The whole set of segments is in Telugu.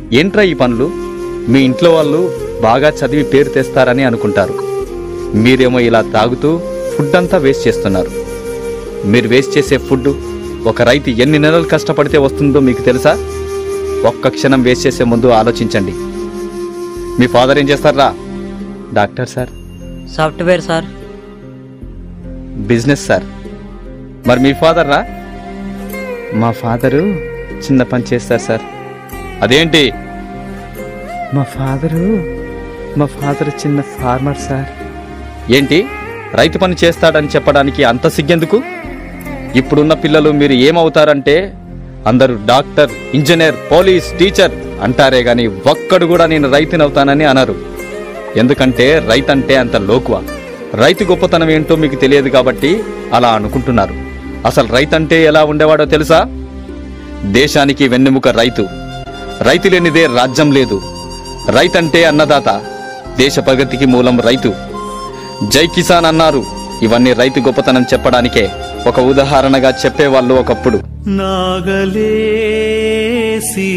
ఏంట్రా ఈ పనులు మీ ఇంట్లో వాళ్ళు బాగా చదివి పేరు తెస్తారని అనుకుంటారు మీరేమో ఇలా తాగుతూ ఫుడ్ అంతా వేస్ట్ చేస్తున్నారు మీరు వేస్ట్ చేసే ఫుడ్ ఒక రైతు ఎన్ని నెలలు కష్టపడితే వస్తుందో మీకు తెలుసా ఒక్క క్షణం వేస్ట్ చేసే ముందు ఆలోచించండి మీ ఫాదర్ ఏం చేస్తారా doctor sir software sir business sir మరి మీ ఫాదర్ రా మా ఫాదరు చిన్న పని చేస్తారు సార్ అదేంటి మా ఫాదరు మా ఫాదర్ చిన్న ఫార్మర్ సార్ ఏంటి రైతు పని చేస్తాడని చెప్పడానికి అంత సిగ్గెందుకు ఇప్పుడున్న పిల్లలు మీరు ఏమవుతారంటే అందరూ డాక్టర్ ఇంజనీర్ పోలీస్ టీచర్ అంటారే గాని ఒక్కడు కూడా నేను రైతునవుతానని అనరు ఎందుకంటే రైతంటే అంత లోకువ రైతు గొప్పతనం ఏంటో మీకు తెలియదు కాబట్టి అలా అనుకుంటున్నారు అసలు రైతంటే ఎలా ఉండేవాడో తెలుసా దేశానికి వెన్నెముక రైతు రైతు లేనిదే రాజ్యం లేదు రైతంటే అన్నదాత దేశ ప్రగతికి మూలం రైతు జై కిసాన్ అన్నారు ఇవన్నీ రైతు గొప్పతనం చెప్పడానికే ఒక ఉదాహరణగా చెప్పేవాళ్ళు ఒకప్పుడు నాగలేసి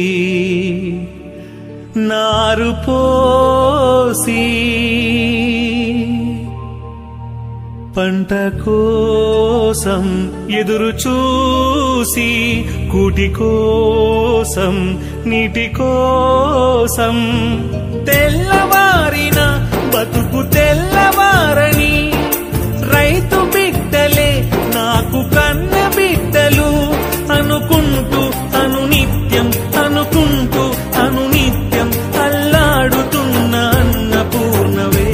నారు పోసి పంట కోసం ఎదురు చూసి కూటి కోసం నీటి కోసం తెల్లవారిన బతుకు తెల్లవారని రైతు బిడ్డలే నాకు కన్న బిడ్డలు అనుకుంటూ అనునిత్యం అనుకుంటూ అనునిత్యం అల్లాడుతున్న అన్నపూర్ణవే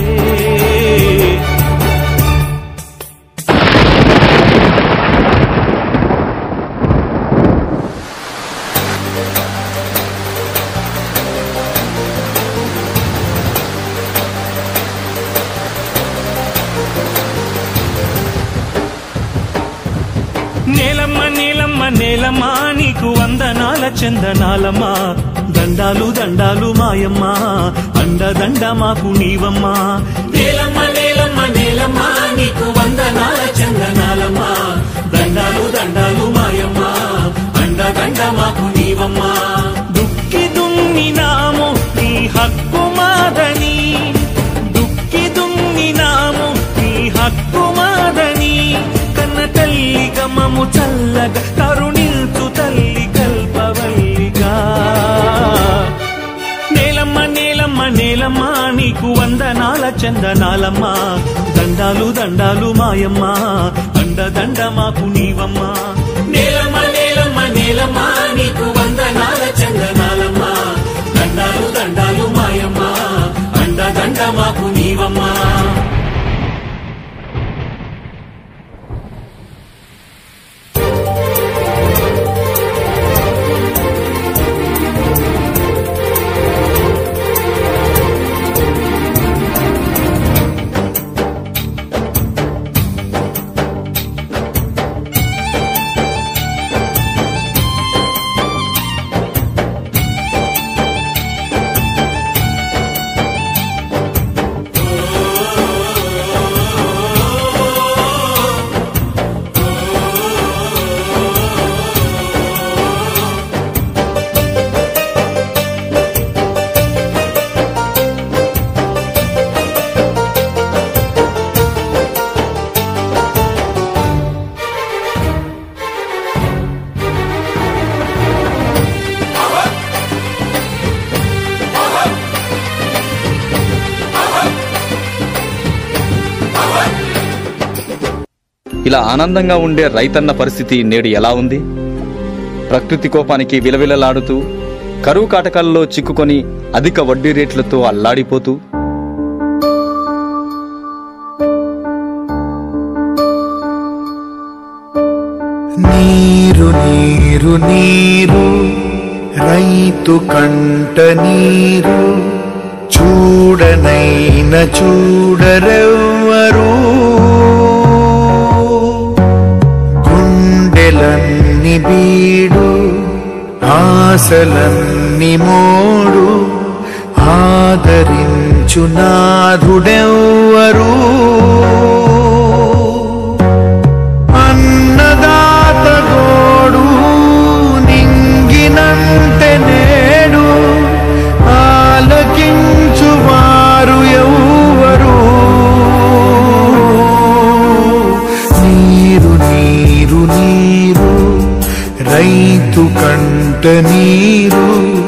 నేలమ్మ నేలమ్మ నేలమ్మ నీకు వందనాల చందనాలమ్మా దండాలు దండాలు మాయమ్మ అండ దండ మాకు నీవమ్మా నేలమ్మ నేలమ్మ నేలమ్మ నీకు వందనాల చందనాలమ్మా దండాలు దండాలు మాయమ్మ అండ దండ మాకు నీవమ్మా దుక్కి దున్నినాము నీ హక్కు మాదని దుక్కి దున్నినాము నీ హక్కు మాదని కన్న తల్లి గమము చల్లగా కరుణిల్చు తల్లి కల్పవల్లిగా నేలమ్మ నేలమ్మ నేలమ్మ నీకు వందనాల చందనాలమ్మ దండాలు దండాలు మాయమ్మ అండ దండ మాకు నీవమ్మ నేలమ్మ నేలమ్మ నేలమ్మ నీకు వందనాల చందనాలమ్మ దండాలు దండాలు మాయమ్మ అండ దండ మాకు నీవమ్మా ఇలా ఆనందంగా ఉండే రైతన్న పరిస్థితి నేడు ఎలా ఉంది ప్రకృతి కోపానికి విలవిలలాడుతూ కరువు కాటకాల్లో చిక్కుకొని అధిక వడ్డీ రేట్లతో అల్లాడిపోతూ నీరు నీరు నీరు రైతు కంట నీరు చూడనైన చూడరెవ్వరు గుండెలన్ని బీడు ఆశలన్ని మోడు ఆదరించు నాథుడెవ్వరు అన్నదాత గోడు నింగినంటే నేడు రైతు కంట నీరు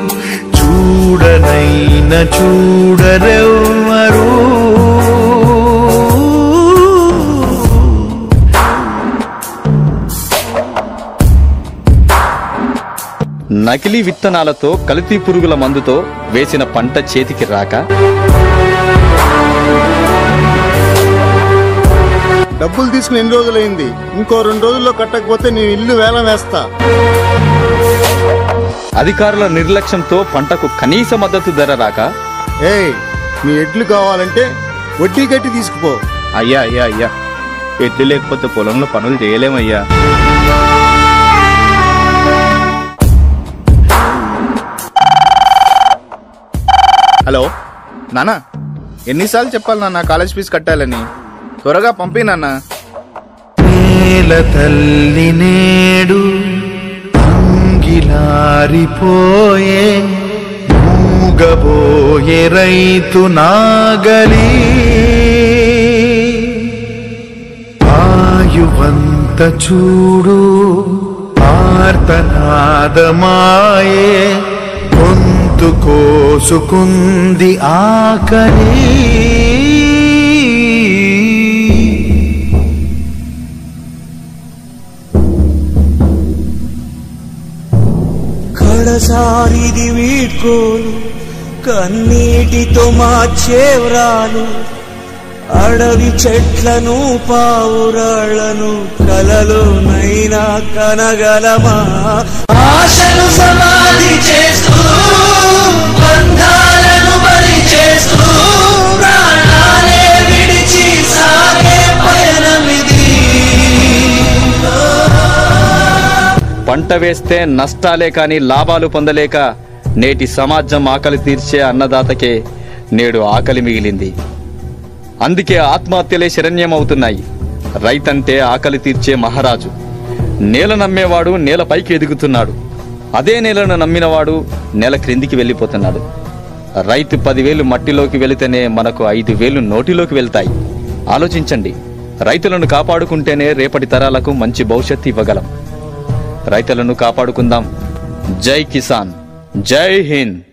చూడనైన చూడరెవ్వరు నకిలీ విత్తనాలతో కల్తీ పురుగుల మందుతో వేసిన పంట చేతికి రాక డబ్బులు తీసుకుని ఎన్ని రోజులైంది ఇంకో రెండు రోజుల్లో కట్టకపోతే నేను ఇల్లు వేలం వేస్తా అధికారుల నిర్లక్ష్యంతో పంటకు కనీస మద్దతు ధర రాక ఏయ్ మీ ఎడ్లు కావాలంటే వడ్డీ కట్టి తీసుకుపో అయ్యా అయ్యా అయ్యా ఎడ్లు లేకపోతే పొలంలో పనులు చేయలేమయ్యా హలో నానా ఎన్నిసార్లు చెప్పాలి నాన్న కాలేజ్ ఫీజు కట్టాలని త్వరగా పంపి నాన్న నేల తల్లి నేడు అంగిలారిపోయే మూగబోయే రైతు నాగలి ఆయువంత చూడు ఆర్తనాదమాయే గొంతు కోసుకుంది ఆకలి కడసారిది వీడ్కోలు కన్నీటితో మార్చేవ్రాలు అడవి చెట్లను పావురాళ్లను కలలోనైనా కనగలమా ఆశలు సమాధి చేస్తూ బంధాలను బలి చేస్తూ ప్రాణాలే విడిచి సాగే పయనమిది పంట వేస్తే నష్టాలే కాని లాభాలు పొందలేక నేటి సమాజం ఆకలి తీర్చే అన్నదాతకే నేడు ఆకలి మిగిలింది అందుకే ఆత్మహత్యలే శరణ్యమవుతున్నాయి రైతంటే ఆకలి తీర్చే మహారాజు నేల నమ్మేవాడు నేల పైకి ఎదుగుతున్నాడు అదే నేలను నమ్మినవాడు నేల క్రిందికి వెళ్ళిపోతున్నాడు రైతు పదివేలు మట్టిలోకి వెళితేనే మనకు ఐదు వేలు నోటిలోకి వెళ్తాయి ఆలోచించండి రైతులను కాపాడుకుంటేనే రేపటి తరాలకు మంచి భవిష్యత్తు ఇవ్వగలం రైతులను కాపాడుకుందాం జై కిసాన్ జై హింద్